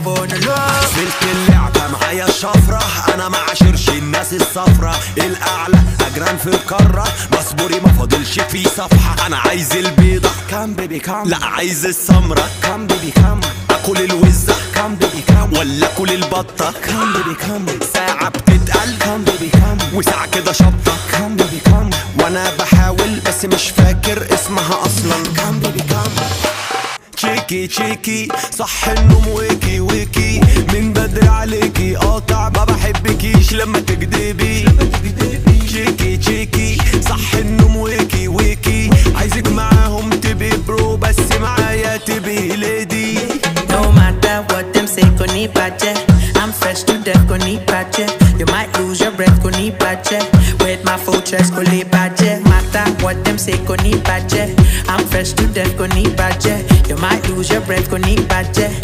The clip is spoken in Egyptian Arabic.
سلك اللعبة معايا الشفرة انا ما عاشرش الناس الصفرة الاعلى اجران في القارة مصبوري ما فاضلش في صفحة انا عايز البيضة كام بيبي كام لا عايز السمرة كام بيبي كام اكل الوزة كام بيبي كام ولا اكل البطة كام بيبي كام ساعة بتتقل كام بيبي كام وساعة كده شطة كام بيبي كام وانا بحاول بس مش فاكر اسمها اصلا كام بيبي كام تشيكي تشيكي صح النوم ويكي ويكي من بدري عليكي قاطع ما بحبكيش لما تكدبي تشيكي تشيكي صح النوم ويكي ويكي عايزك معاهم تبقي برو بس معايا تبقي ليدي No matter what them say, go need budget. I'm fresh to death, go need budget. You might lose your breath, go need budget. With my full chest, go need budget. Matter what them say, go need budget. I'm fresh to death, go need budget. You might lose your breath, go need budget.